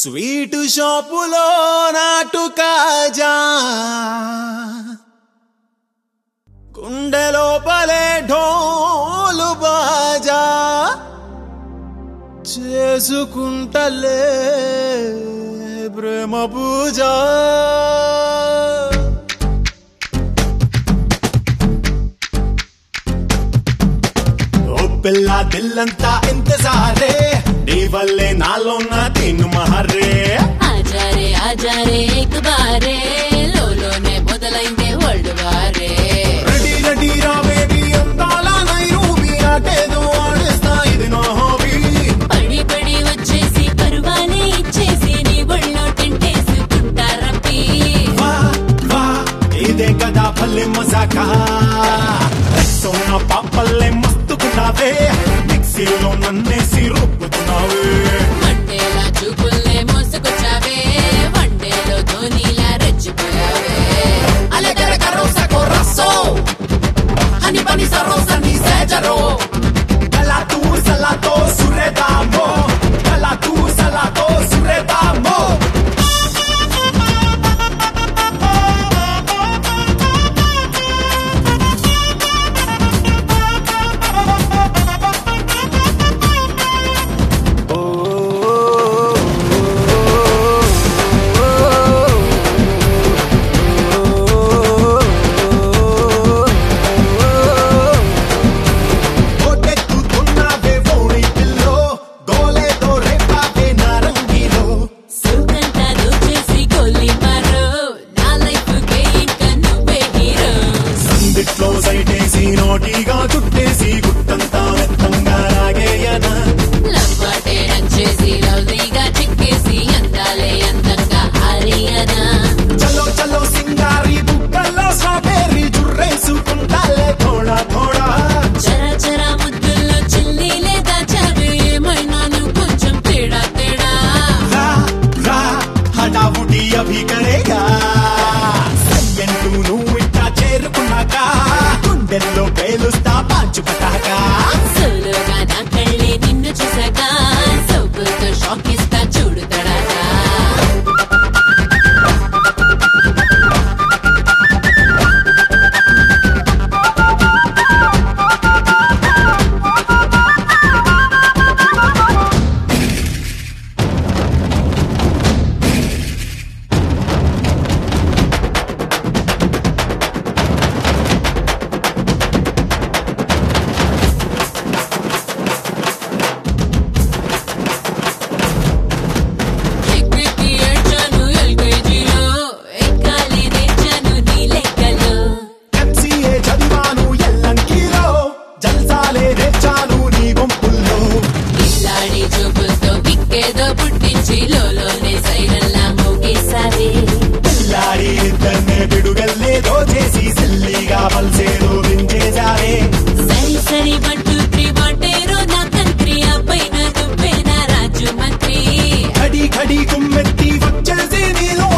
sweet షాపులో నాటు కాజా గుండె లోపలే ఢోలు బాజా చేసుకుంటలే ప్రేమ పూజ ఓ పిల్ల దిల్లంతా ఇంతసారే నీ వల్లే నాలో నా తిను మహరే ఆజా రే ఆజా రే ఎక్ బారే లోలోనే మొదలైందే వరల్డ్ వారే రెడీ రెడీ రా బేబీ అందాల నైరూబి ఆటేదో ఆడేస్తా ఇది నా హాబీ పడి పడి వచ్చేసి పరువాలే ఇచ్చేసి నీ ఒళ్ళో టెంటేసుకుంటా రప్పి వా వా ఇదే కదా భలే మజాకా సోన పాపల్లే మస్తుకున్నావే మిక్సీలో నన్నేసి రుబ్బుతున్నావే మండేలా చూపుల్నే మోసుకొచ్చావే వన్డేలో ధోనిలా రెచ్చిపోయావే Alegre carroza corazón Honey bunny sa rosa ni sejaro Kala tu salato suredamo Kala tu salato suredamo ఓటెక్కుతున్నావే ఓణి పిల్లో గోలేతో రేపావే నారంగిలో సుఖంతా దోచేసి గొల్లి మారో నా లైఫ్ కే ఇంకా నువ్వే హీరో సందిట్లో సైటేసి నోటిగా చుట్టేసి గుట్టంతా మెత్తంగా రాగేయనా లవ్వాటే రంచేసి లవ్లీగా చిక్కేసి అందాలే అందంగా ఆరియనా చలో చలో సింగారి బుక్కల్లో స్ట్రాబెర్రీ జుర్రేసుకుంటాలే థోడా థోడా చరా చరా ముద్దుల్లో చిల్లి లేదా చవి ఏమైనాను కొంచెం తేడా తేడా రా రా హడావుడి అభి కరేగా సయ్యంటూ నువ్వు ఇట్టా చేరుకున్నాక గుండెల్లో పేలుస్తా పాంచు పటాకా సోలోగా నా కళ్ళే నిన్ను చూసాక సోకులతో షాక్ ఇస్తా చూడు తడాకా ఎక్కెక్కి ఏడ్చాను ఎల్కేజీలో ఎక్కాలి నేర్చాను నీ లెక్కలో ఎంసీఏ చదివాను ఎల్లంకిలో జల్సాలే రేచాను నీ గుంపుల్లో ఇల్లాడి చూపులతో కిక్కేదో పుట్టించి లోలోనే సైరల్లా మోగేసావే పిల్లాడి ఇద్దరినే పిడుగల్లేదో చేసి సిల్లిగా పల్సేదో వించేశావే సరి సరి బట్టు త్రివాటేరో నా కంత్రి ఆ పైన నువ్వే నా రాజు మంత్రి ఖడి ఖడి కుమ్మెత్తి వచ్చేసి నీలో